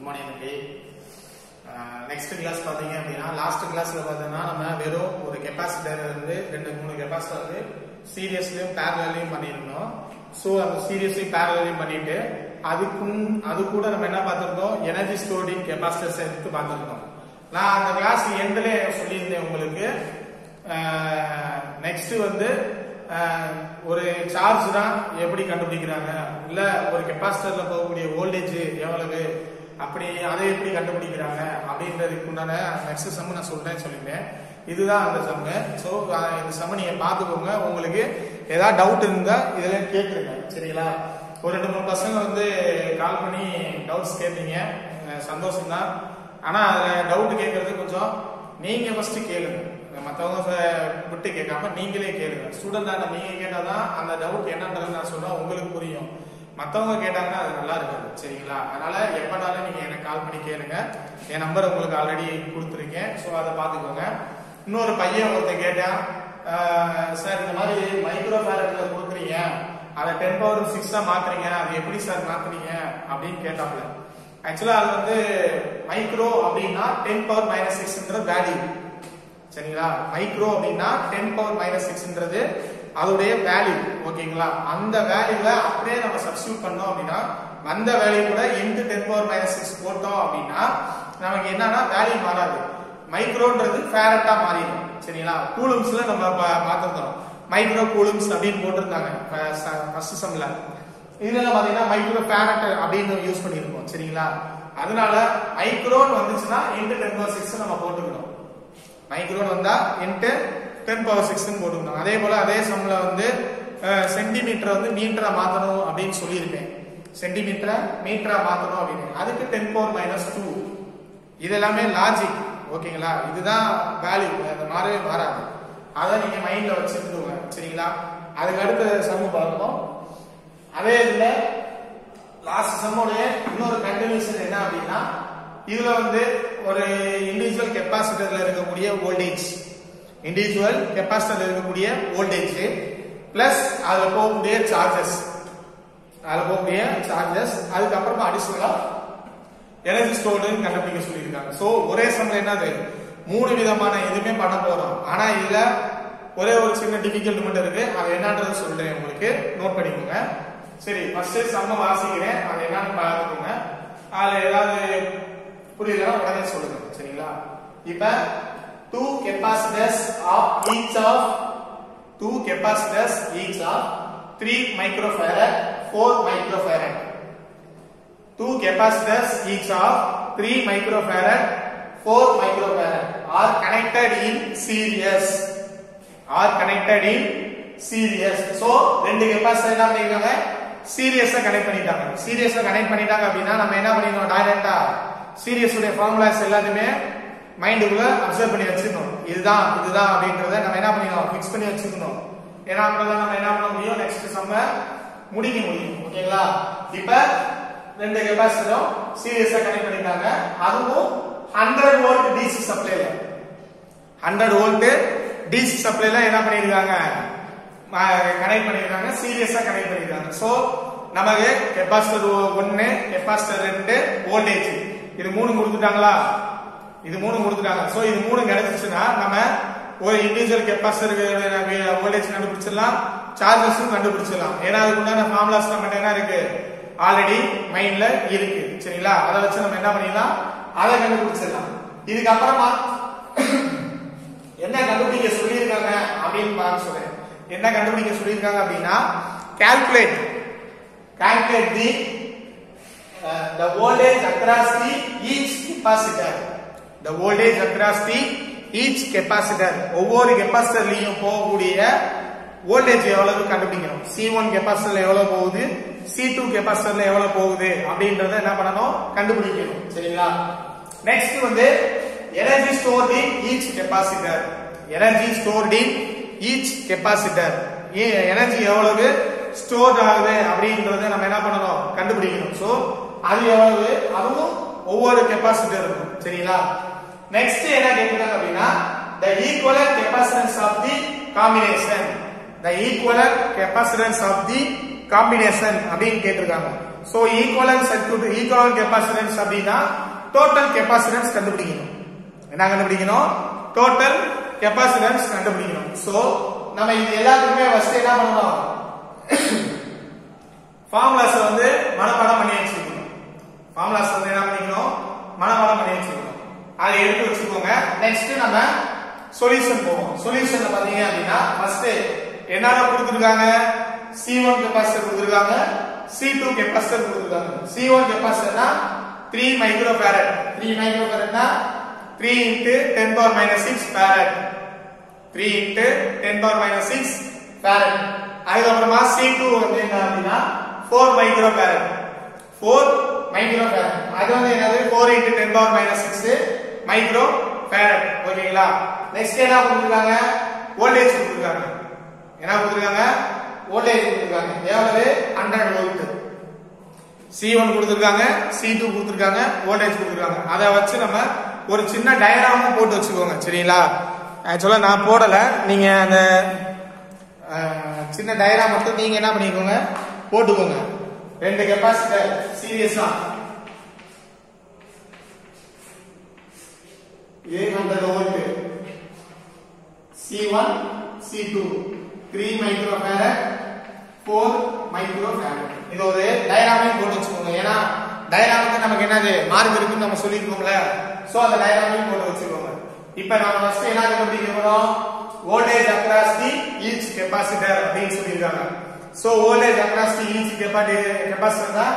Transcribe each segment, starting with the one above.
good morning தம்பி next class பார்த்தீங்க அப்படின்னா லாஸ்ட் கிளாஸ்ல பார்த்தீங்கன்னா நம்ம வெறும் ஒரு கெப்பாசிட்டர் வந்து ரெண்டு மூணு கெப்பாசிட்டர் வந்து சீரியஸ்லயும் பேரலையும் பண்ணியிருந்தோம் ஸோ அந்த சீரியஸ்லயும் பேரலையும் பண்ணிட்டு அதுக்கும் அது கூட நம்ம என்ன பார்த்திருந்தோம் எனர்ஜி ஸ்டோர்டிங் கெப்பாசிட்டர்ஸ் எடுத்து பார்த்திருந்தோம் நான் அந்த கிளாஸ் எண்ட்ல சொல்லியிருந்தேன் உங்களுக்கு நெக்ஸ்ட் வந்து அஹ், ஒரு சார்ஜ் தான் எப்படி கண்டுபிடிக்கிறாங்க இல்ல ஒரு கெப்பாசிட்டர்ல போகக்கூடிய வோல்டேஜ் எவ்வளவு அப்படி அதை எப்படி கண்டுபிடிக்கிறாங்க அப்படின்றதுக்கு உண்டான நெக்ஸ்ட் சம் நான் சொல்றேன்னு சொல்லியிருந்தேன் இதுதான் அந்த சம்மு ஸோ இந்த சம்ம நீங்க பார்த்துக்கோங்க உங்களுக்கு ஏதாவது டவுட் இருந்தா இதுல கேட்டுருங்க சரிங்களா ஒரு ரெண்டு மூணு பசங்க வந்து கால் பண்ணி டவுட்ஸ் கேட்டீங்க அஹ், சந்தோஷம்தான் ஆனா அதுல டவுட் கேட்கறது கொஞ்சம் நீங்க ஃபர்ஸ்ட் கேளுங்க மத்தவங்க ச- விட்டு கேட்காம நீங்களே கேளுங்க ஸ்டூடெண்ட் ஆன நீங்க கேட்டாதான் அந்த டவுட் என்னன்றது நான் சொன்னா உங்களுக்கு புரியும் மத்தவங்க கேட்டாங்கன்னா அது நல்லா இருக்காது சரிங்களா அதனால எப்பனாலும் நீங்க எனக்கு கால் பண்ணி கேளுங்க என் நம்பர் உங்களுக்கு ஆல்ரெடி கொடுத்துருக்கேன் ஸோ அதை பார்த்துக்கோங்க இன்னொரு பையன் ஒருத்தன் கேட்டான் சார் இந்த மாதிரி மைக்ரோ ஃபேரட்ல கொடுக்குறீங்க அதை டென் பவர் சிக்ஸா மாத்துறீங்க அது எப்படி சார் மாத்துறீங்க அப்படின்னு கேட்டாப்ல ஆக்சுவலா அது வந்து மைக்ரோ அப்படின்னா டென் பவர் மைனஸ் சிக்ஸ்ன்றது வேல்யூ சரிங்களா மைக்ரோ அப்படின்னா டென் பவர் மைனஸ் சிக்ஸ்ன்றது அதோடைய வேல்யூ ஓகேங்களா அந்த வேல்யூல அப்படியே நம்ம சப்ஸ்டியூட் பண்ணோம் அப்படின்னா வந்த வேல்யூ கூட into ten power minus six போட்டோம் அப்படின்னா நமக்கு என்னன்னா வேல்யூ மாறாது மைக்ரோன்றது ஃபேரட்டா மாறிடும் சரிங்களா கூலும்ஸ்ல நம்ம பா- பார்த்திருந்தோம் மைக்ரோ கூலும்ஸ் அப்படின்னு போட்டிருந்தாங்க ஃபர்ஸ்ட் செம்ல இதுல பாத்தீங்கன்னா மைக்ரோ ஃபேரட் அப்படின்னு யூஸ் பண்ணியிருக்கோம் சரிங்களா அதனால மைக்ரோன் வந்துச்சுன்னா இன்டு டென் பவர் சிக்ஸ் நம்ம போட்டுக்கணும் மைக்ரோன் வந்தா இன்ட்டு டென் பவர் சிக்ஸ்னு போட்டுக்கணும் அதே போல அதே சம்ல வந்து சென்டிமீட்டர் வந்து மீட்டரா மாத்தணும் அப்படின்னு சொல்லியிருப்பேன் சென்டிமீட்டரை மீட்டரா மாத்தணும் அப்படின்னு அதுக்கு டென் பவர் மைனஸ் டூ இது எல்லாமே லாஜிக் ஓகேங்களா இதுதான் வேல்யூ அது மாறவே மாறாது அதை நீங்க மைண்ட்ல வச்சிருந்துங்க சரிங்களா அதுக்கு அடுத்த சம்மு பார்க்கணும் அதே இதுல லாஸ்ட் செம்மோடைய இன்னொரு கண்டினியூஷன் என்ன அப்படின்னா இதுல வந்து ஒரு இண்டிவிஜுவல் கெப்பாசிட்டர்ல இருக்கக்கூடிய வோல்டேஜ் இண்டிவிஜுவல் கெப்பாசிட்டர்ல இருக்கக்கூடிய வோல்டேஜ் பிளஸ் அதுல போகக்கூடிய சார்ஜஸ் அதுல போகக்கூடிய சார்ஜஸ் அதுக்கப்புறமா அடிஷனலா எனர்ஜி ஸ்டோர்டு கண்டுபிடிக்க சொல்லியிருக்காங்க சோ ஒரே சமயம் என்னது மூணு விதமான எதுவுமே பண்ண போறோம் ஆனா இதுல ஒரே ஒரு சின்ன டிஃபிகல்ட் மட்டும் இருக்கு அது என்னன்றது சொல்றேன் உங்களுக்கு நோட் பண்ணிக்கோங்க சரி ஃபர்ஸ்ட் சம்ம வாசிக்கிறேன் அது என்னன்னு பார்த்துக்கோங்க அதுல ஏதாவது புரியலன்னா உடனே சொல்லுங்க சரிங்களா இப்ப two capacitors of each of two capacitors each of three microfarad four microfarad two capacitors each of 3 microfarad 4 microfarad are connected in series are connected in series so ரெண்டு கெபாசிட்டர் என்ன பண்ணிருக்காங்க சீரியஸா கனெக்ட் பண்ணிட்டாங்க சீரியஸா கனெக்ட் பண்ணிட்டாங்க அப்படின்னா நம்ம என்ன பண்ணிடணும் டைரக்டா சீரியஸ் உடைய ஃபார்முலாஸ் எல்லாத்தையுமே மைண்டுக்குள்ள அப்சர்வ் பண்ணி வச்சுக்கணும் இதுதான் இதுதான் அப்படின்றத நம்ம என்ன பண்ணிடணும் ஃபிக்ஸ் பண்ணி வச்சுக்கணும் ஏன்னா அப்பதான் நம்ம என்ன பண்ண முடியும் நெக்ஸ்ட் சம்ம முடிக்க முடியும் ஓகேங்களா இப்ப ரெண்டு கெபாசிட்டரும் சீரியஸா கனெக்ட் பண்ணிட்டாங்க அதுவும் 100 வோல்ட் டிசி சப்ளைல 100 வோல்ட் டிசி சப்ளைல என்ன பண்ணிருக்காங்க கனெக்ட் பண்ணிருக்காங்க சீரியஸா கனெக்ட் பண்ணிருக்காங்க சோ நமக்கு கெபாசிட்டர் ஒன்னு கெபாசிட்டர் ரெண்டு வோல்டேஜ் இது மூணு கொடுத்துட்டாங்களா இது மூணு கொடுத்துட்டாங்க சோ இது மூணு கிடைச்சிச்சுன்னா நம்ம ஒரு இண்டிவிஜுவல் கெப்பாசிட்டர் வோல்டேஜ் கண்டுபிடிச்சிடலாம் சார்ஜஸும் கண்டுபிடிச்சிடலாம் ஏன்னா அதுக்கு உண்டான ஃபார்முலாஸ் நம்ம என்ன இருக்கு ஆல்ரெடி மைண்ட்ல இருக்கு சரிங்களா அதை வச்சு நம்ம என்ன பண்ணிடலாம் அதை கண்டுபிடிச்சிடலாம் இதுக்கப்புறமா என்ன கண்டுபிடிக்க சொல்லியிருக்காங்க அப்படின்னு பார்க்க சொல்றேன் என்ன கண்டுபிடிக்க சொல்லியிருக்காங்க அப்படின்னா calculate calculate the the voltage across the each capacitor the voltage across the each capacitor ஒவ்வொரு கெபாசிட்டர்லயும் போகக்கூடிய வோல்டேஜ் எவ்வளவு கண்டுபிடிக்கணும் C1 கெபாசிட்டர்ல எவ்வளவு போகுது C2 கெபாசிட்டர்ல எவ்வளவு போகுது அப்படின்றத என்ன பண்ணணும் கண்டுபிடிக்கணும் சரிங்களா நெக்ஸ்ட் வந்து energy stored in each capacitor energy stored in each capacitor energy எவ்வளவு ஸ்டோர் ஆகுது அப்படின்றத நம்ம என்ன பண்ணணும் கண்டுபிடிக்கணும் சோ அது எவ்வளவு அதுவும் ஒவ்வொரு கெப்பாசிட்டர் இருக்கும் சரிங்களா நெக்ஸ்ட் என்ன கேட்கிறாங்க அப்படின்னா the equivalent capacitance of the combination the equivalent capacitance of the combination அப்படின்னு கேட்டிருக்காங்க so equivalent circuit equivalent capacitance அப்படின்னா டோட்டல் கெபாசிட்டன்ஸ் கண்டுபிடிக்கணும் என்ன கண்டுபிடிக்கணும் டோட்டல் கெபாசிட்டன்ஸ் கண்டுபிடிக்கணும் சோ நம்ம இது எல்லாத்துக்குமே ஃபர்ஸ்ட் என்ன பண்ணணும் ஃபார்முலாஸ் வந்து மனப்பாடம் பண்ணி வச்சுக்கணும் ஃபார்முலாஸ் வந்து என்ன பண்ணிக்கணும் மனப்பாடம் பண்ணி வச்சுக்கணும் அதை எடுத்து வச்சுக்கோங்க நெக்ஸ்ட் நம்ம சொல்யூஷன் போவோம் சொல்யூஷன்ல பாத்தீங்க அப்படின்னா ஃபர்ஸ்ட் என்னென்ன கொடுத்துருக்காங்க C1 கெபாசிட்டர் கொடுத்துருக்காங்க C2 கெபாசிட்டர் கொடுத்துருக்காங்க C1 கெபாசிட்டர்னா 3 மைக்ரோ ஃபாரட் 3 மைக்ரோ ஃபாரட்னா 3 into 10 power minus 6 farad 3 into 10 power minus 6 farad அதுக்கப்புறமா C2 வந்து என்ன அப்படின்னா 4 மைக்ரோ ஃபாரட் 4 மைக்ரோ ஃபாரட் அது வந்து என்னது 4 into 10 power minus 6 micro farad ஓகேங்களா நெக்ஸ்ட் என்ன கொடுத்திருக்காங்க வோல்டேஜ் கொடுத்திருக்காங்க என்ன கொடுத்திருக்காங்க வோல்டேஜ் கொடுத்திருக்காங்க எவ்வளவு 100 வோல்ட் C1 கொடுத்திருக்காங்க C2 கொடுத்திருக்காங்க வோல்டேஜ் கொடுத்திருக்காங்க அதை வச்சு நம்ம ஒரு சின்ன டயராமும் போட்டு வச்சுக்கோங்க சரிங்களா ஆக்சுவலா நான் போடல நீங்க அந்த அஹ், சின்ன டயராம் மட்டும் நீங்க என்ன பண்ணிக்கோங்க போட்டுக்கோங்க ரெண்டு கெப்பாசிட்டர் சீரியஸா a hundred volt C1 C2 3 micro farad 4 micro farad இது ஒரு டயராமே போட்டு வச்சுக்கோங்க ஏன்னா டயராமுக்கு நமக்கு என்னது மார்க் இருக்குன்னு நம்ம சொல்லிருக்கோம்ல சோ அந்த டயராமையும் போட்டு வச்சுக்கோங்க இப்போ நாம ஃபர்ஸ்ட் என்ன கண்டுபிடிக்க போறோம் voltage across the each capacitor அப்படின்னு சொல்லியிருக்காங்க so voltage across the each capacity capacitor தான்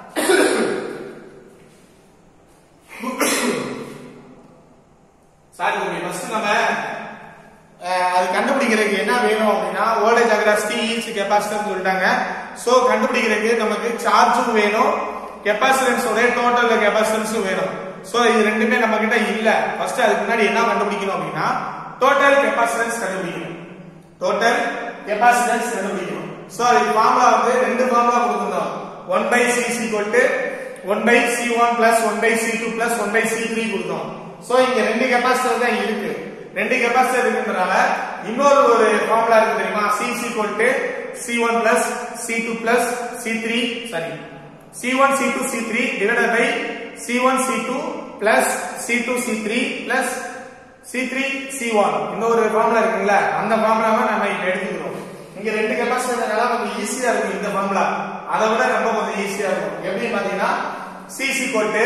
சாரி தம்பி ஃபர்ஸ்ட் நம்ம அஹ், அது கண்டுபிடிக்கிறதுக்கு என்ன வேணும் அப்படின்னா voltage across the each capacitor சொல்லிட்டாங்க சோ கண்டுபிடிக்கிறதுக்கு நமக்கு சார்ஜும் வேணும் கெபாசிட்டன்ஸ் ஒரே டோட்டல் கெபாசிட்டன்ஸும் வேணும் சோ இது ரெண்டுமே நம்ம கிட்ட இல்ல ஃபர்ஸ்ட் அதுக்கு முன்னாடி என்ன கண்டுபிடிக்கணும் அப்படின்னா டோட்டல் கெபாசிட்டன்ஸ் கண்டுபிடிக்கணும் டோட்டல் கெபாசிட்டன்ஸ் கண்டுபிடிக்கணும் சோ அதுக்கு ஃபார்முலா வந்து ரெண்டு ஃபார்முலா கொடுத்துருந்தோம் one by C equal to one by C one plus one by C two plus one by C three கொடுத்தோம் சோ இங்க ரெண்டு கெபாசிட்டர் தான் இருக்கு ரெண்டு கெபாசிட்டர் இருக்குன்றனால இன்னொரு ஒரு ஃபார்முலா இருக்கு தெரியுமா C equal to C one plus C two plus C three sorry C one C two C three divided by C one C two plus C two C three plus C three C one இன்னொரு formula இருக்குங்களா அந்த ஃபார்முலாவை நம்ம இப்ப எடுத்துக்கிறோம் இங்க ரெண்டு கெப்பாசிட்டர்னால கொஞ்சம் ஈஸியா இருக்கும் இந்த ஃபார்முலா அதை விட ரொம்ப கொஞ்சம் ஈஸியா இருக்கும் எப்படி பாத்தீங்கன்னா சி சி கோட்டு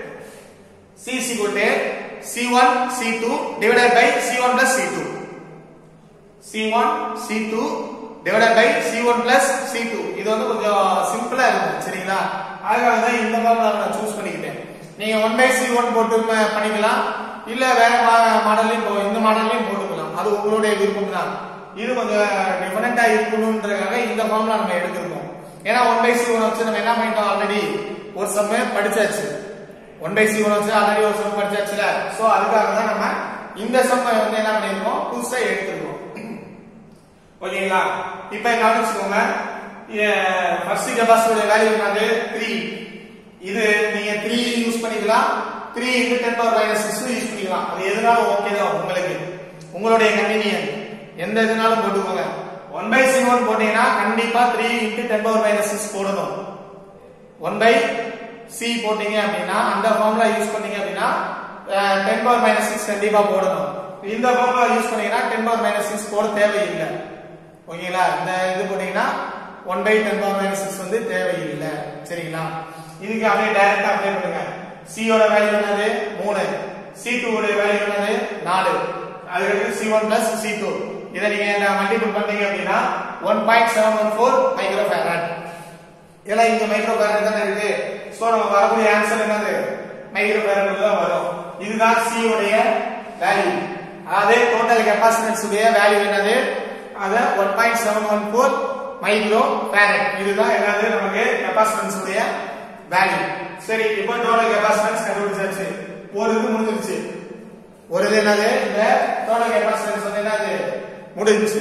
சி சி கோட்டு C one C two divided by C one plus C two C one C two divided by C one plus C two இது வந்து கொஞ்சம் சிம்பிளா இருக்கும் சரிங்களா அதுக்காக தான் இந்த ஃபார்முலா நான் சூஸ் பண்ணிக்கிட்டேன் நீங்க ஒன் பை சி ஒன் போட்டு ம- பண்ணிக்கலாம் இல்ல வேற மாடல்லையும் போ- இந்த மாடல்லையும் போட்டுக்கலாம் அது உங்களுடைய விருப்பம் தான் இது கொஞ்சம் டிஃபரெண்டா இருக்கணும்ன்றதுக்காக இந்த ஃபார்முலா நம்ம எடுத்திருக்கோம் ஏன்னா ஒன் பை சி ஒன் வச்சு நம்ம என்ன பண்ணிட்டோம் ஆல்ரெடி ஒரு சமய படிச்சாச்சு ஒன் பை சி ஒன் வச்சு ஆல்ரெடி ஒரு சம் படிச்சாச்சுல சோ அதுக்காக தான் நம்ம இந்த சம் வந்து என்ன பண்ணிருக்கோம் புதுசா எடுத்திருக்கோம் ஓகேங்களா இப்போ கவனிச்சுக்கோங்க ஃபர்ஸ்ட் கெபாசிட்டோட வேல்யூ என்னது 3 இது நீங்க 3 யூஸ் பண்ணிக்கலாம் 3 into 10 பவர் மைனஸ் 6 யூஸ் பண்ணிக்கலாம் அது எதுனாலும் ஓகே தான் உங்களுக்கு உங்களுடைய கன்வீனியன்ட் எந்த எதுனாலும் போட்டுக்கோங்க 1 பை சி ஒன் போட்டீங்கன்னா கண்டிப்பா 3 into 10 பவர் மைனஸ் 6 போடணும் 1 பை சி போட்டீங்க அப்படின்னா அந்த ஃபார்முலா யூஸ் பண்ணீங்க அப்படின்னா டென் பவர் மைனஸ் சிக்ஸ் கண்டிப்பா போடணும் இந்த ஃபார்முலா யூஸ் பண்ணீங்கன்னா டென் பவர் மைனஸ் சிக்ஸ் போட தேவையில்லை ஓகேங்களா இந்த இது போட்டீங்கன்னா one by ten power minus six வந்து தேவையில்லை சரிங்களா இதுக்கு அப்படியே டைரக்டா அப்ளை பண்ணுங்க C யோட வேல்யூ என்னது மூணு சி டூ உடைய வேல்யூ என்னது நாலு அதுக்கடுத்து C one plus C two இதை நீங்க மல்டிபிள் பண்ணீங்க அப்படின்னா one point seven one four micro farad இதெல்லாம் இங்க மைக்ரோ ஃபேரட் தானே இருக்கு சோ நம்ம வரக்கூடிய ஆன்சர் என்னது மைக்ரோ ஃபேரட் தான் வரும் இதுதான் C உடைய வேல்யூ அதே டோட்டல் கெபாசிட்டன்ஸ் உடைய வேல்யூ என்னது அத 1.714 மைக்ரோ ஃபேரட் இதுதான் என்னது நமக்கு கெபாசிட்டன்ஸ் உடைய வேல்யூ சரி இப்போ டோட்டல் கெபாசிட்டன்ஸ் கண்டுபிடிச்சாச்சு ஒரு இது முடிஞ்சிருச்சு ஒரு இது என்னது இந்த டோட்டல் கெபாசிட்டன்ஸ் வந்து என்னது முடிஞ்சிருச்சு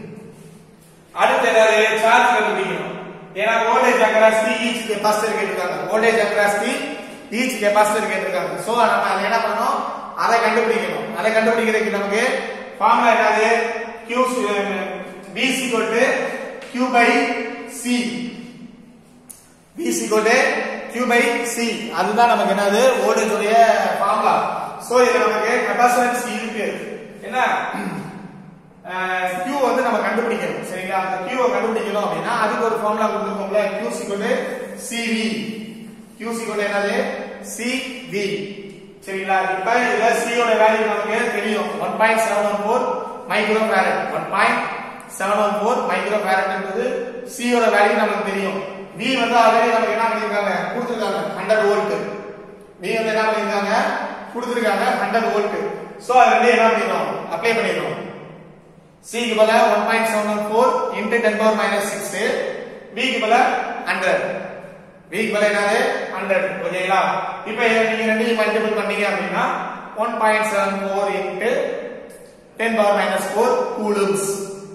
அடுத்து ஏதாவது சார்ஜ் கண்டுபிடிக்கணும் ஏன்னா voltage across the each capacitor கேட்டிருக்காங்க voltage across the each capacitor கேட்டிருக்காங்க சோ நம்ம அதை என்ன பண்ணணும் அதை கண்டுபிடிக்கணும் அதை கண்டுபிடிக்கிறதுக்கு நமக்கு ஃபார்முலா என்னது q b is equal to q by c V is equal to Q by C அதுதான் நமக்கு என்னது வோல்டேஜ் உடைய ஃபார்முலா சோ இதுல நமக்கு கெபாசிட்டன்ஸ் இருக்கு என்ன அஹ், Q வந்து நம்ம கண்டுபிடிக்கணும் சரிங்களா அந்த Q வை கண்டுபிடிக்கணும் அப்படின்னா அதுக்கு ஒரு ஃபார்முலா கொடுத்துருக்கோம்ல Q is equal to CV Q is equal to என்னது CV சரிங்களா இப்ப இதுல C யோட வேல்யூ நமக்கு தெரியும் 1.714 மைக்ரோ ஃபாரட் 1.714 மைக்ரோ ஃபாரட் என்பது C யோட வேல்யூ நமக்கு தெரியும் V வந்து ஆல்ரெடி நமக்கு என்ன பண்ணிருக்காங்க கொடுத்திருக்காங்க 100 வோல்ட் V வந்து என்ன பண்ணிருக்காங்க கொடுத்திருக்காங்க 100 வோல்ட் சோ அது ரெண்டையும் என்ன பண்ணிடுறோம் அப்ளை பண்ணிடுறோம் C க்கு பதிலா 1.714 into 10 power minus 6 V க்கு பதிலா 100 V க்கு பதிலா என்னது 100 ஓகேங்களா இப்போ நீங்க ரெண்டையும் மல்டிபிள் பண்ணீங்க அப்படின்னா 1.74 into 10 power minus 4 coulombs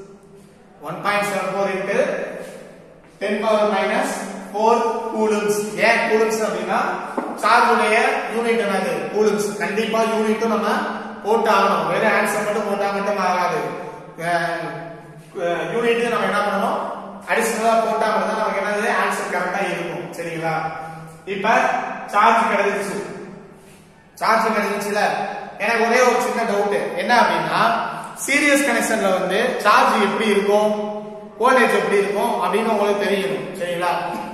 1.74 into 10 power minus 4 coulombs ஏன் coulombs அப்படின்னா சார்ஜ் உடைய யூனிட் என்னது coulombs கண்டிப்பா யூனிட்டும் நம்ம போட்டு ஆகணும் வெறும் ஆன்சர் மட்டும் போட்டா மட்டும் ஆகாது யூனிட் நம்ம என்ன பண்ணணும் அடிஷனலா போட்டா மட்டும் தான் நமக்கு என்னது ஆன்சர் கரெக்டா இருக்கும் சரிங்களா இப்ப சார்ஜ் கிடைச்சிச்சு சார்ஜ் கிடைச்சிச்சுல எனக்கு ஒரே ஒரு சின்ன டவுட் என்ன அப்படின்னா சீரியஸ் கனெக்ஷன்ல வந்து சார்ஜ் எப்படி இருக்கும் வோல்டேஜ் எப்படி இருக்கும் அப்படின்னு உங்களுக்கு தெரியணும் சரிங்களா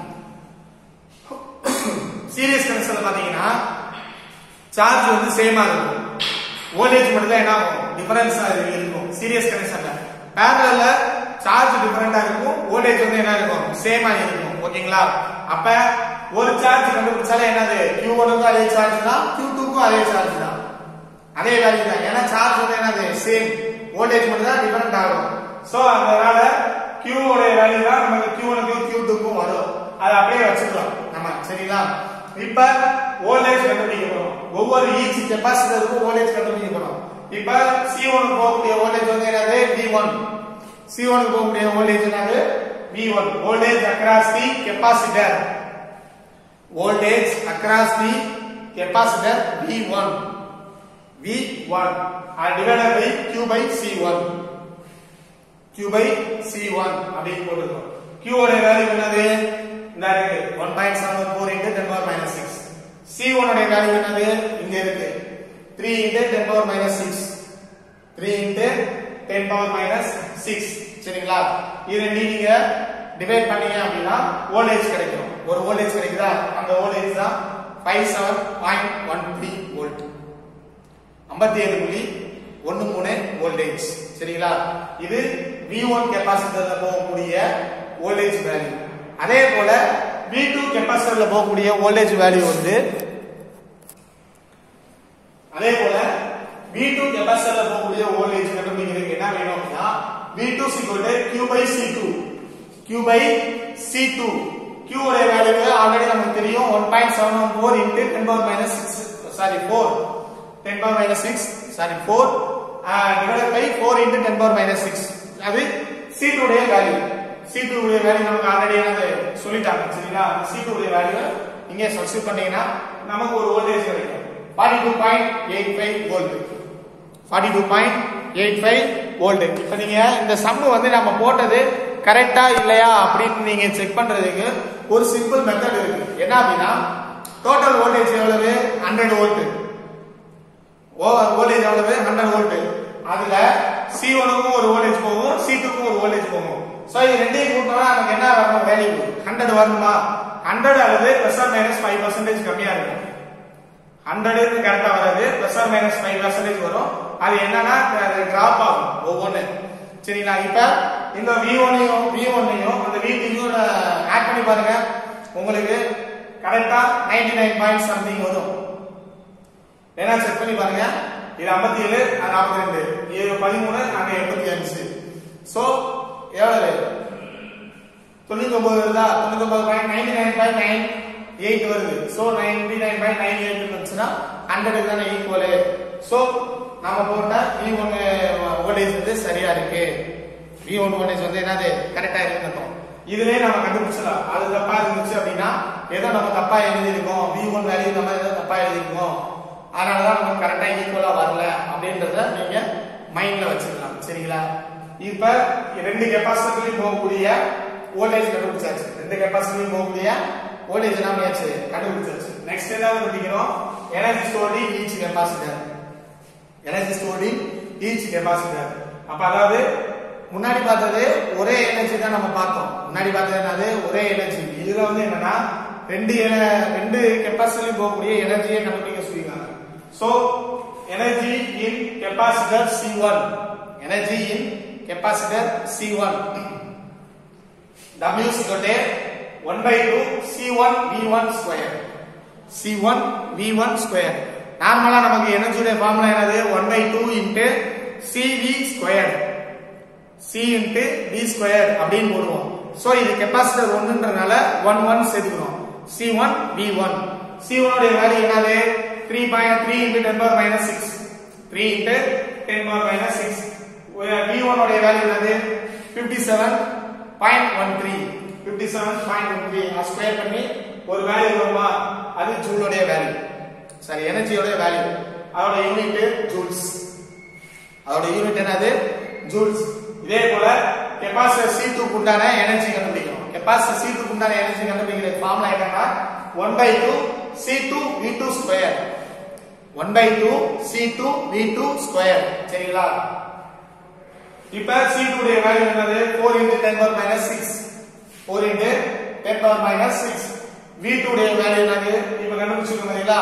சீரியஸ் கனெக்ஷன்ல பாத்தீங்கன்னா சார்ஜ் வந்து சேமா இருக்கும் வோல்டேஜ் மட்டும் தான் என்ன ஆகும் டிஃபரன்ஸா இருக்கும் சீரியஸ் கனெக்ஷன்ல பேரலல்ல சார்ஜ் டிஃபரெண்டா இருக்கும் வோல்டேஜ் வந்து என்ன இருக்கும் சேமா இருக்கும் ஓகேங்களா அப்ப ஒரு சார்ஜ் கண்டுபிடிச்சாலே என்னது Q1 க்கும் அதே சார்ஜ் தான் Q2 க்கும் அதே சார்ஜ் தான் அதே வேல்யூ தான் ஏன்னா சார்ஜ் வந்து என்னது சேம் வோல்டேஜ் மட்டும் தான் டிஃபரெண்ட் ஆகும் சோ அதனால Q உடைய வேல்யூ தான் நமக்கு Q1 க்கும் Q2 க்கும் வரும் அதை அப்படியே வச்சுக்கலாம் நம்ம சரிங்களா இப்ப வோல்டேஜ் கண்டுபிடிக்க போறோம் ஒவ்வொரு ஈச் கெபாசிட்டருக்கும் வோல்டேஜ் கண்டுபிடிக்க போறோம் இப்ப C1 க்கு போகக்கூடிய வோல்டேஜ் வந்து என்னது V1 C1 க்கு போகக்கூடிய வோல்டேஜ் என்னது V1 voltage across the capacitor voltage across the capacitor V1 V1 are divided by Q by C1 Q by C1 அப்படின்னு போட்டுருக்கோம் Q உடைய வேல்யூ என்னது இந்த இருக்கு 1.74 into 10 power minus 6 C1 உடைய வேல்யூ என்னது இங்க இருக்கு 3 into 10 power minus 6 3 into 10 power minus 6 சரிங்களா இது ரெண்டையும் நீங்க டிவைட் பண்ணீங்க அப்படின்னா வோல்டேஜ் கிடைக்கும் ஒரு வோல்டேஜ் கிடைக்குதா அந்த வோல்டேஜ் தான் 57.13 வோல்ட் 57 புள்ளி ஒன்னு மூணு வோல்டேஜ் சரிங்களா இது V1 கெபாசிட்டர்ல போகக்கூடிய வோல்டேஜ் வேல்யூ அதே போல V2 கெபாசிட்டர்ல போகக்கூடிய வோல்டேஜ் வேல்யூ வந்து அதே போல V2 கெபாசிட்டர்ல போகக்கூடிய வோல்டேஜ் கண்டுபிடிக்கிறதுக்கு என்ன வேணும் அப்படின்னா V2 Q by C2 Q by C2 Q உடைய வேல்யூ ஆல்ரெடி நமக்கு தெரியும் 1.714 into 10 power minus 6 sorry 4 10 power minus 6 sorry 4 divided by 4 into 10 power minus 6 அது C2 உடைய வேல்யூ C2 உடைய வேல்யூ நமக்கு ஆல்ரெடி என்னது சொல்லிட்டாங்க சரிங்களா C2 உடைய வேல்யூ இங்கே சப்ஸ்டிட் பண்ணீங்கன்னா நமக்கு ஒரு வோல்டேஜ் கிடைக்கும் 42.85 வோல்ட் 42.85 வோல்ட் இப்போ நீங்க இந்த சம்மு வந்து நம்ம போட்டது கரெக்டா இல்லையா அப்படின்னு நீங்க செக் பண்றதுக்கு ஒரு சிம்பிள் மெத்தட் இருக்கு என்ன அப்படின்னா டோட்டல் வோல்டேஜ் எவ்வளவு 100 வோல்ட் வோல்டேஜ் எவ்வளவு 100 வோல்ட் அதுல C1 க்கும் ஒரு வோல்டேஜ் போகும் C2 க்கும் ஒரு வோல்டேஜ் போகும் சோ இது ரெண்டையும் கூட்டினா நமக்கு என்ன வரணும் வேல்யூ 100 வரணுமா 100 அல்லது பிளஸ் ஆர் மைனஸ் 5% கம்மியா இருக்கும் 100 க்கு கரெக்டா வராது பிளஸ் ஆர் மைனஸ் 5% வரும் அது என்னன்னா டிராப் ஆகும் ஒவ்வொன்னு சரிங்களா இப்ப இந்த V1 ஐயும் V1 ஐயும் அந்த V2 ஆட் பண்ணி பாருங்க உங்களுக்கு கரெக்டா 99 பாயிண்ட் சம்திங் வரும் வேணா செக் பண்ணி பாருங்க இது 57 அது 42 இது 13 அங்க 85 சோ எவ்வளவு 99 வருதா 99.99.98 வருது சோ 99.98 வந்துச்சுன்னா 100 க்கு தானே ஈக்குவல் சோ நாம போட்ட V1 வோல்டேஜ் வந்து சரியா இருக்கு V1 வோல்டேஜ் வந்து என்னது கரெக்டா இருக்குன்னு இதுலயே நம்ம கண்டுபிடிச்சலாம் அது தப்பா இருந்துச்சு அப்படின்னா ஏதோ நம்ம தப்பா எழுதியிருக்கோம் V1 வேல்யூ நம்ம ஏதோ தப்பா எழுதியிருக்கோம் அதனாலதான் நமக்கு கரெக்டா ஈக்குவலா வரல அப்படின்றத நீங்க மைண்ட்ல வச்சுக்கலாம் சரிங்களா இப்ப ரெண்டு கெப்பாசிட்டிலையும் போகக்கூடிய வோல்டேஜ் கண்டுபிடிச்சாச்சு ரெண்டு கெப்பாசிட்டிலையும் போகக்கூடிய வோல்டேஜ் என்ன பண்ணியாச்சு கண்டுபிடிச்சாச்சு நெக்ஸ்ட் என்ன கண்டுபிடிக்கிறோம் energy stored in each capacitor energy stored in each capacitor அப்ப அதாவது முன்னாடி பார்த்தது ஒரே எனர்ஜி தான் நம்ம பார்த்தோம் முன்னாடி பார்த்தது என்னது ஒரே எனர்ஜி இதுல வந்து என்னன்னா ரெண்டு என- ரெண்டு கெப்பாசிட்டிலையும் போகக்கூடிய எனர்ஜியை கண்டுபிடிக்க சொல்லிருக்காங்க so energy in capacitor C1 energy in capacitor C1 W is equal to 1 by 2 C1 V1 square C1 V1 square நார்மலா நமக்கு எனர்ஜியோட ஃபார்முலா என்னது 1 by 2 into CV square C into V square அப்படின்னு போடுவோம் சோ இது கெபாசிட்டர் ஒன்றுன்றனால 1 1 சேர்த்துக்கிறோம் C1 V1 C1 உடைய value என்னது 3.3 into 10 power minus 6 3 into 10 power minus 6 V1 உடைய வேல்யூ என்னது 57.13 57.13 அது ஸ்கொயர் பண்ணி ஒரு வேல்யூ வருமா அது ஜூலோடைய வேல்யூ சரி எனர்ஜியோட வேல்யூ அதோட யூனிட் ஜூல்ஸ் அதோட யூனிட் என்னது ஜூல்ஸ் இதே போல கெபாசிட்டர் C2 க்கு உண்டான எனர்ஜி கண்டுபிடிக்கணும் கெபாசிட்டர் C2 க்கு உண்டான எனர்ஜி கண்டுபிடிக்கிற ஃபார்முலா என்னன்னா 1 by 2 C2 V2 square 1 by 2 C2 V2 square சரிங்களா இப்ப C2 உடைய வேல்யூ என்னது 4 into 10 power minus 6 4 into 10 power minus 6 V2 உடைய வேல்யூ என்னது இப்ப கண்டுபிடிச்சிருக்கோம் பாத்தீங்களா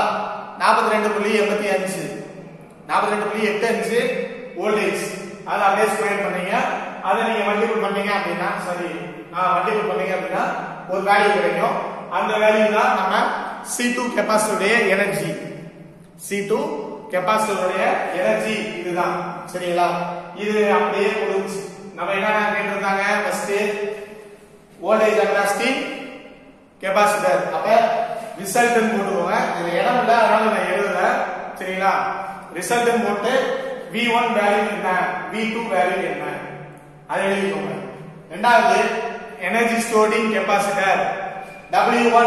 42.85 42.85 வோல்டேஜ் அதை அப்படியே ஸ்கொயர் பண்ணீங்க அதை நீங்க மல்டிபிள் பண்ணீங்க அப்படின்னா சரி நான் மல்டிபிள் பண்ணீங்க அப்படின்னா ஒரு வேல்யூ கிடைக்கும் அந்த வேல்யூ தான் நம்ம C2 கெபாசிட்டருடைய எனர்ஜி C2 கெபாசிட்டருடைய எனர்ஜி இதுதான் சரிங்களா இது அப்படியே முடிஞ்சு நம்ம என்ன கேட்டிருந்தாங்க first voltage across the capacitor அப்ப ரிசல்ட்னு போட்டுக்கோங்க இதுல இடம் இல்ல அதனால நான் எழுதல சரிங்களா ரிசல்ட்னு போட்டு V1 வேல்யூ என்ன V2 வேல்யூ என்ன அதை எழுதிக்கோங்க ரெண்டாவது எனர்ஜி ஸ்டோர்டிங் கெபாசிட்டர் W1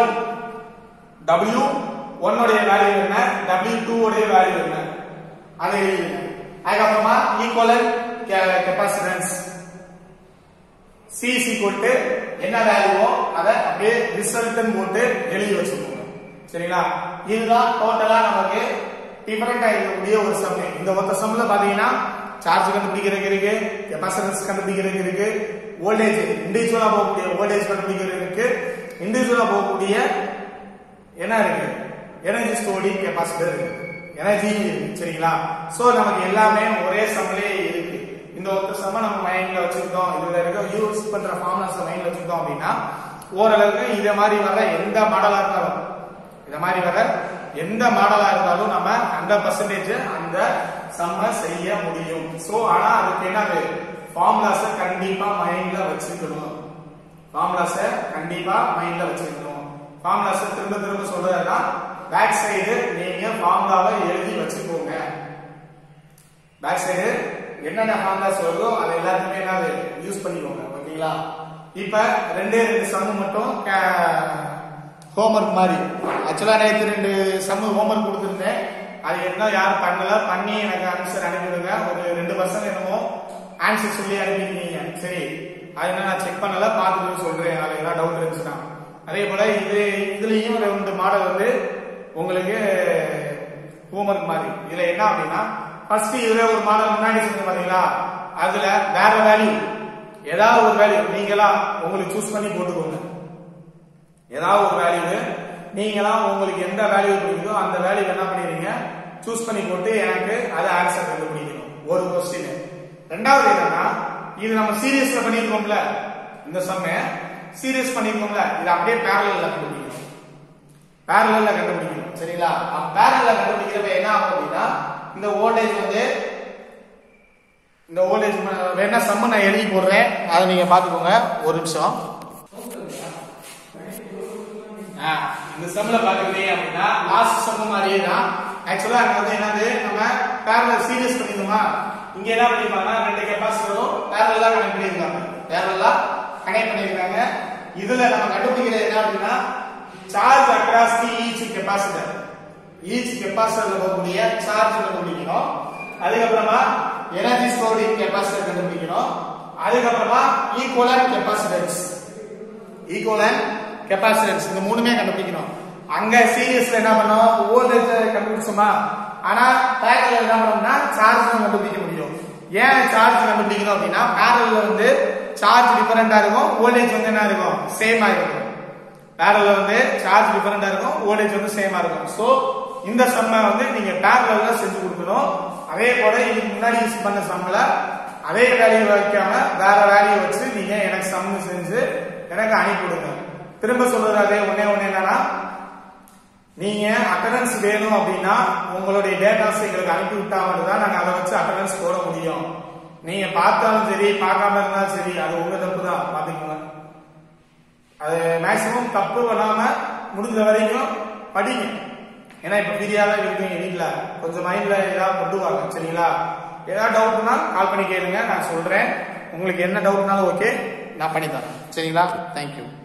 W1 உடைய வேல்யூ என்ன W2 உடைய வேல்யூ என்ன அதை எழுதிடுங்க அதுக்கப்புறமா equivalent capacitance C is equal to என்ன வேல்யூவோ அதை அப்படியே ரிசல்ட்னு போட்டு எழுதி வச்சுக்கோங்க சரிங்களா இதுதான் டோட்டலா நமக்கு டிஃபரெண்டா இருக்கக்கூடிய ஒரு சம் இந்த ஒத்த சம்ல பாத்தீங்கன்னா சார்ஜ் கண்டுபிடிக்கிறதுக்கு இருக்கு கெபாசிட்டன்ஸ் கண்டுபிடிக்கிறதுக்கு இருக்கு வோல்டேஜ் இண்டிவிஜுவலா போகக்கூடிய வோல்டேஜ் கண்டுபிடிக்கிறதுக்கு இருக்கு இண்டிவிஜுவலா போகக்கூடிய என்ன இருக்கு எனர்ஜி ஸ்டோரிங் கெபாசிட்டர் இருக்கு எனர்ஜி இருக்கு சரிங்களா சோ நமக்கு எல்லாமே ஒரே சம்லே இருக்கு இந்த ஒத்த சம நம்ம மைண்ட்ல வச்சுக்கிட்டோம் இதுல இருக்க யூஸ் பண்ற ஃபார்முலாஸ் மைண்ட்ல வச்சுக்கிட்டோம் அப்படின்னா ஓரளவுக்கு இத மாதிரி வர எந்த மாடலா இருந்தாலும் இத மாதிரி வர எந்த மாடலா இருந்தாலும் நம்ம ஹண்ட்ரட் பர்சன்டேஜ் அந்த சம்ம செய்ய முடியும் சோ ஆனா அதுக்கு என்னது ஃபார்முலாஸ கண்டிப்பா மைண்ட்ல வச்சுக்கணும் ஃபார்முலாஸ கண்டிப்பா மைண்ட்ல வச்சுக்கணும் ஃபார்முலாஸ திரும்ப திரும்ப சொல்றதுன்னா பேக் சைடு நீங்க ஃபார்முலாவை எழுதி வச்சுக்கோங்க பேக் சைடு என்னென்ன ஃபார்முலாஸ் வருதோ அது எல்லாத்தையுமே என்னது யூஸ் பண்ணிக்கோங்க ஓகேங்களா இப்ப ரெண்டே ரெண்டு சம்மு மட்டும் ஹோம்ஒர்க் மாதிரி ஆக்சுவலா நேற்று ரெண்டு சம்மு ஹோம்ஒர்க் கொடுத்துருந்தேன் அது என்ன யார் பண்ணல பண்ணி எனக்கு ஆன்சர் அனுப்பிவிடுங்க ஒரு ரெண்டு பர்சன்ட் என்னமோ ஆன்சர் சொல்லி அனுப்பியிருக்கீங்க சரி அது என்ன நான் செக் பண்ணல பார்த்துட்டு சொல்றேன் அதுல ஏதாவது டவுட் இருந்துச்சுன்னா அதே போல இது இதுலயும் ரெண்டு மாடல் வந்து உங்களுக்கு ஹோம்ஒர்க் மாதிரி இதுல என்ன அப்படின்னா ஃபர்ஸ்ட் இதுல ஒரு மாடல் முன்னாடி சொன்னது பாத்தீங்களா அதுல வேற வேல்யூ ஏதாவது ஒரு வேல்யூ நீங்களா உங்களுக்கு சூஸ் பண்ணி போட்டுக்கோங்க ஏதாவது ஒரு வேல்யூ நீங்களா உங்களுக்கு எந்த வேல்யூ பிடிக்குதோ அந்த வேல்யூ என்ன பண்ணிடுறீங்க சூஸ் பண்ணி போட்டு எனக்கு அது ஆன்சர் கண்டுபிடிக்கணும் ஒரு கொஸ்டின் ரெண்டாவது என்னன்னா இது நம்ம சீரியஸ்ல பண்ணிருக்கோம்ல இந்த சம்ம சீரியஸ் பண்ணிருக்கோம்ல இது அப்படியே பேரலல்ல கண்டுபிடிக்கணும் பேரலல்ல கண்டுபிடிக்கணும் சரிங்களா பேரலல்ல கண்டுபிடிக்கிறப்ப என்ன ஆகும் அப்படின்னா இந்த வோல்டேஜ் வந்து இந்த வோல்டேஜ் வேணா சம்ம நான் எழுதி போடுறேன் அதை நீங்க பாத்துக்கோங்க ஒரு நிமிஷம் ஆ, இந்த சம்ல பாத்துக்கிட்டீங்க அப்படின்னா லாஸ்ட் சம் மாதிரியே தான் ஆக்சுவலா அங்க வந்து என்னது நம்ம பேரலல் சீரியஸ் பண்ணிருந்தோமா இங்க என்ன பண்ணிருப்பாங்கன்னா ரெண்டு கெப்பாசிட்டரும் பேரலா கனெக்ட் பண்ணிருக்காங்க பேரலா கனெக்ட் பண்ணிருக்காங்க இதுல நம்ம கண்டுபிடிக்கிறது என்ன அப்படின்னா charge across the each capacitor each கெப்பாசிட்டர்ல போகக்கூடிய சார்ஜ் கண்டுபிடிக்கணும் அதுக்கப்புறமா எனர்ஜி ஸ்டோரிங் கெப்பாசிட்டர் கண்டுபிடிக்கணும் அதுக்கப்புறமா ஈக்குவலன் கெப்பாசிட்டன்ஸ் ஈக்குவலன் கெப்பாசிட்டன்ஸ் இந்த மூணுமே கண்டுபிடிக்கணும் அங்க சீரியஸ்ல என்ன பண்ணோம் வோல்டேஜ் கண்டுபிடிச்சோமா ஆனா பேரல்ல என்ன பண்ணோம்னா சார்ஜ் கண்டுபிடிக்க முடியும் ஏன் சார்ஜ் கண்டுபிடிக்கணும் அப்படின்னா பேரல்ல வந்து சார்ஜ் டிஃபரெண்டா இருக்கும் வோல்டேஜ் வந்து என்ன இருக்கும் சேமா இருக்கும் பேரல்ல வந்து சார்ஜ் டிஃபரெண்டா இருக்கும் வோல்டேஜ் வந்து சேமா இருக்கும் சோ இந்த சம்மை வந்து நீங்க பேரல்ல செஞ்சு கொடுக்கணும் அதே போல இதுக்கு முன்னாடி யூஸ் பண்ண சம்ல அதே வேல்யூ வைக்காம வேற வேல்யூ வச்சு நீங்க எனக்கு சம் செஞ்சு எனக்கு அனுப்பிவிடுங்க திரும்ப சொல்றது அதே ஒண்ணே ஒண்ணு என்னன்னா நீங்க அட்டண்டன்ஸ் வேணும் அப்படின்னா உங்களுடைய டேட்டாஸ் எங்களுக்கு அனுப்பி விட்டா மட்டும் தான் நாங்க அதை வச்சு அட்டண்டன்ஸ் போட முடியும் நீங்க பார்த்தாலும் சரி பார்க்காம இருந்தாலும் சரி அது உங்க தப்பு தான் பாத்துக்கோங்க அது மேக்சிமம் தப்பு பண்ணாம முடிஞ்ச வரைக்கும் படிங்க ஏன்னா இப்ப ஃப்ரீயா தான் இருக்கீங்க வீட்ல கொஞ்சம் மைண்ட்ல ஏதாவது கொண்டு வாங்க சரிங்களா ஏதாவது டவுட்னா கால் பண்ணி கேளுங்க நான் சொல்றேன் உங்களுக்கு என்ன டவுட்னாலும் ஓகே நான் பண்ணி தரேன் சரிங்களா தேங்க்யூ